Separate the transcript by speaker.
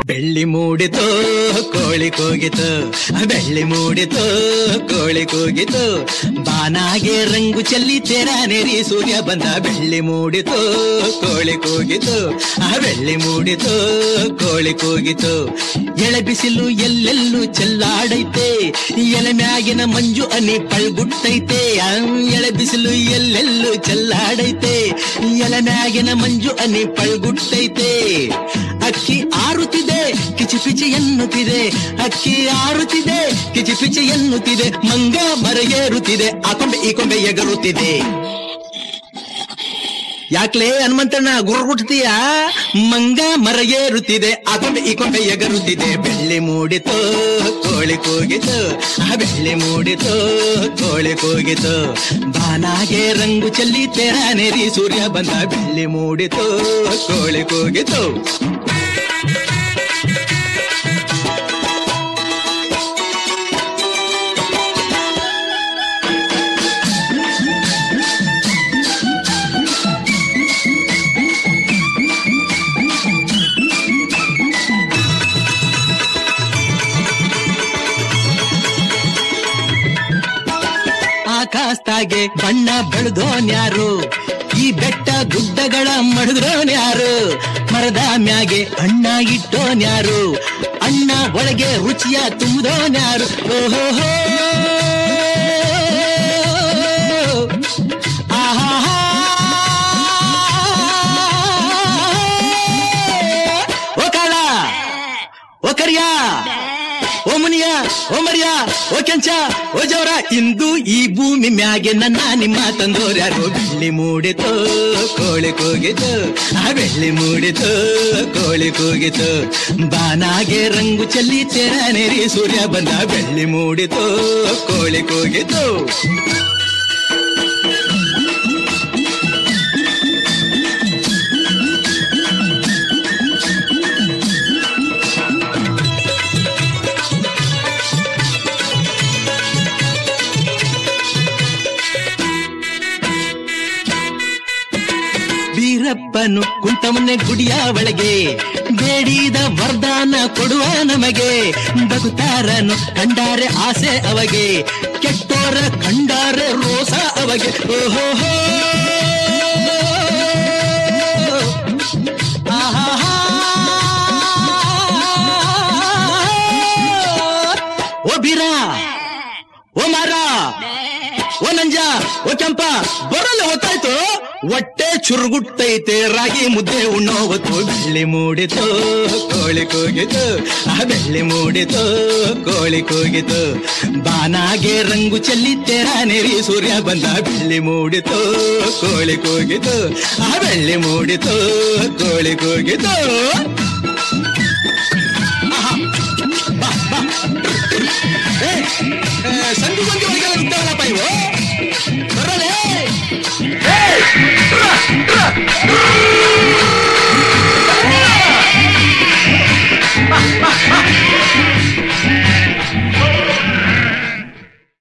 Speaker 1: ಬೆಳ್ಳಿ ಮೂಡಿತು ಕೋಳಿ ಕೂಗಿತು ಬೆಳ್ಳಿ ಮೂಡಿತು ಕೋಳಿ ಕೂಗಿತು ಬಾನಾಗೆ ರಂಗು ಚೆಲ್ಲಿ ತೆರ ನೆರಿ ಸೂರ್ಯ ಬಂದ ಬೆಳ್ಳಿ ಮೂಡಿತು ಕೋಳಿ ಕೂಗಿತು ಆ ಬೆಳ್ಳಿ ಮೂಡಿತು ಕೋಳಿ ಕೂಗಿತು ಎಳೆ ಬಿಸಿಲು ಎಲ್ಲೆಲ್ಲೂ ಚೆಲ್ಲಾಡೈತೆ ಎಲೆ ಮ್ಯಾಗಿನ ಮಂಜು ಅನಿ ಪಳ್ಗುಟ್ಟೈತೆ ಆ ಎಳೆ ಬಿಸಿಲು ಎಲ್ಲೆಲ್ಲೂ ಚೆಲ್ಲಾಡೈತೆ ಎಲೆ ಮ್ಯಾಗಿನ ಮಂಜು ಅನಿ ಪಳ್ಗುಟ್ಟೈತೆ ಅಕ್ಕಿ ಆರುತ್ತಿದೆ ಕಿಚಿಪಿಚಿ ಎನ್ನುತ್ತಿದೆ ಅಕ್ಕಿ ಆರುತ್ತಿದೆ ಕಿಚಿಪಿಚಿ ಎನ್ನುತ್ತಿದೆ ಮಂಗ ಮರಗೇರುತ್ತಿದೆ ಆ ಕೊಂಬೆ ಈ ಕೊಂಬೆ ಎಗರುತ್ತಿದೆ ಯಾಕ್ಲೇ ಹನುಮಂತಣ್ಣ ಗುರುಗುಟ್ತೀಯ ಮಂಗ ಮರಗೇರುತ್ತಿದೆ ಆ ಕೊಂಬೆ ಈ ಕೊಂಬೆ ಎಗರುತ್ತಿದೆ ಬೆಳ್ಳಿ ಮೂಡಿತು ಕೋಳಿ ಕೂಗಿತು ಆ ಬೆಳ್ಳಿ ಮೂಡಿತು ಕೋಳಿ ಕೂಗಿತು ಬಾನಾಗೆ ರಂಗು ಚೆಲ್ಲಿ ತೆರ ನೆರಿ ಸೂರ್ಯ ಬಂದ ಬೆಳ್ಳಿ ಮೂಡಿತು ಕೋಳಿ ಕೂಗಿತು ಆಕಾಶದಾಗೆ ಬಣ್ಣ ಬೆಳೆದೋನ್ಯಾರು ಈ ಬೆಟ್ಟ ಗುಡ್ಡಗಳ ಮಡಿದ್ರೋನ್ಯಾರು ಮರದ ಮ್ಯಾಗೆ ಅಣ್ಣ ಇಟ್ಟೋನ್ಯಾರು ಅಣ್ಣ ಒಳಗೆ ರುಚಿಯ ತುಂಬಿದೋನ್ಯಾರು ಓಹೋ ಆಹಾ ಓ ಕಾಳ ಓ ಕರಿಯ ಓ ಮುನಿಯ ಓ ಮರಿಯ ಓ ಕೆಂಚ ಓ ಜವರ ಇಂದು ಈ ಭೂಮಿ ಮ್ಯಾಗೆ ನನ್ನ ನಿಮ್ಮ ತಂದೋರ್ಯಾರು ಬೆಳ್ಳಿ ಮೂಡಿತು ಕೋಳಿ ಕೂಗಿತು ಆ ಬೆಳ್ಳಿ ಮೂಡಿತು ಕೋಳಿ ಕೂಗಿತು ಬಾನಾಗೆ ರಂಗು ಚೆಲ್ಲಿ ತೆರ ನೆರಿ ಸೂರ್ಯ ಬಂದ ಬೆಳ್ಳಿ ಮೂಡಿತು ಕೋಳಿ ಕೂಗಿತು ಬೀರಪ್ಪನು ಕುಂತಮನೆ ಗುಡಿಯ ಒಳಗೆ ಬೇಡಿದ ವರದಾನ ಕೊಡುವ ನಮಗೆ ಬಗುತಾರನು ಕಂಡಾರೆ ಆಸೆ ಅವಗೆ ಕೆಟ್ಟೋರ ಕಂಡಾರೆ ರೋಸ ಅವಗೆ ಓಹೋ ಓ ಬೀರ ಓ ಮಾರ ಓ ನಂಜ ಓ ಕೆಂಪ ಬರಲ್ಲ ಹೊತ್ತಾಯ್ತು ಹೊಟ್ಟೆ ಚುರುಗುಟ್ಟೈತೆ ರಾಗಿ ಮುದ್ದೆ ಉಣ್ಣೋ ಹೊತ್ತು ಬೆಳ್ಳಿ ಮೂಡಿತು ಕೋಳಿ ಕೂಗಿತು ಆ ಬೆಳ್ಳಿ ಮೂಡಿತು ಕೋಳಿ ಕೂಗಿತು ಬಾನಾಗೆ ರಂಗು ಚೆಲ್ಲಿ ತೆರ ನೆರಿ ಸೂರ್ಯ ಬಂದ ಬೆಳ್ಳಿ ಮೂಡಿತು ಕೋಳಿ ಕೂಗಿತು ಆ ಬೆಳ್ಳಿ ಮೂಡಿತು ಕೋಳಿ ಕೂಗಿತು ಆಹಾ. ಬಾ ಬಾ ಏ, ಏ, ಸಂಧಿ ಗೊಂದಿ ಒಳಗೆಲ್ಲ ಬಿದ್ದಾವಲ್ಲಪ್ಪ ಇವು